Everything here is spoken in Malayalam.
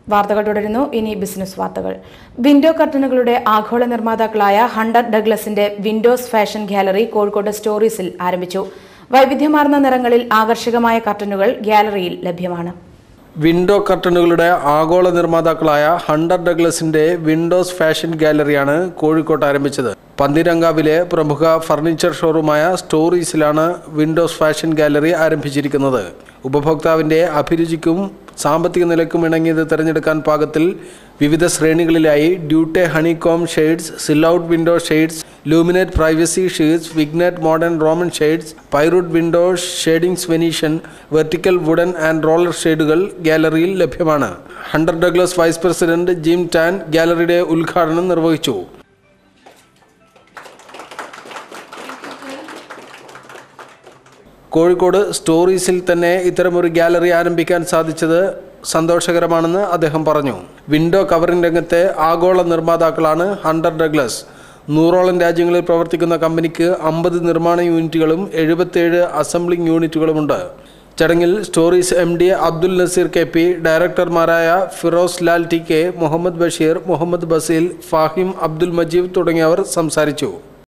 വാർത്തകൾ തുടരുന്നു ഇനി ബിസിനസ് വാർത്തകൾ വിൻഡോ കർട്ടനുകളുടെ ആഗോള നിർമ്മാതാക്കളായ ഹണ്ടർ ഡഗ്ലസിന്റെ വിൻഡോസ് ഫാഷൻ ഗാലറി കോഴിക്കോട് സ്റ്റോറീസിൽ ആരംഭിച്ചു വൈവിധ്യമാർന്ന നിറങ്ങളിൽ ആകർഷകമായ കർട്ടനുകൾ ഗാലറിയിൽ ലഭ്യമാണ് വിൻഡോ കർട്ടനുകളുടെ ആഗോള നിർമ്മാതാക്കളായ ഹണ്ടർ ഡഗ്ലസിന്റെ വിൻഡോസ് ഫാഷൻ ഗാലറിയാണ് കോഴിക്കോട്ട് ആരംഭിച്ചത് പന്തിരങ്കാവിലെ പ്രമുഖ ഫർണിച്ചർ ഷോറൂമായ സ്റ്റോറീസിലാണ് വിൻഡോസ് ഫാഷൻ ഗാലറി ആരംഭിച്ചിരിക്കുന്നത് ഉപഭോക്താവിന്റെ അഭിരുചിക്കും സാമ്പത്തിക നിലക്കും ഇണങ്ങിയത് തിരഞ്ഞെടുക്കാൻ പാകത്തിൽ വിവിധ ശ്രേണികളിലായി Duette honeycomb shades Silhouette window shades Luminette privacy sheets Vignette modern Roman shades Pirouette window shadings Venetian vertical wooden and roller ഷെയ്ഡുകൾ ഗാലറിയിൽ ലഭ്യമാണ് Hunter Douglas vice president Jim Tan ഗാലറിയുടെ ഉദ്ഘാടനം നിർവഹിച്ചു കോഴിക്കോട് സ്റ്റോറീസിൽ തന്നെ ഇത്തരമൊരു ഗാലറി ആരംഭിക്കാൻ സാധിച്ചത് സന്തോഷകരമാണെന്ന് അദ്ദേഹം പറഞ്ഞു വിൻഡോ കവറിംഗ് രംഗത്തെ ആഗോള നിർമ്മാതാക്കളാണ് ഹണ്ടർ ഡഗ്ലസ് നൂറോളം രാജ്യങ്ങളിൽ പ്രവർത്തിക്കുന്ന കമ്പനിക്ക് അമ്പത് നിർമ്മാണ യൂണിറ്റുകളും എഴുപത്തേഴ് അസംബ്ലിംഗ് യൂണിറ്റുകളുമുണ്ട് ചടങ്ങിൽ Stories M D Abdul Naseer K P ഡയറക്ടർമാരായ ഫിറോസ് ലാൽ ടി കെ മുഹമ്മദ് ബഷീർ മുഹമ്മദ് ബസീൽ ഫാഹിം അബ്ദുൽ മജീദ് തുടങ്ങിയവർ സംസാരിച്ചു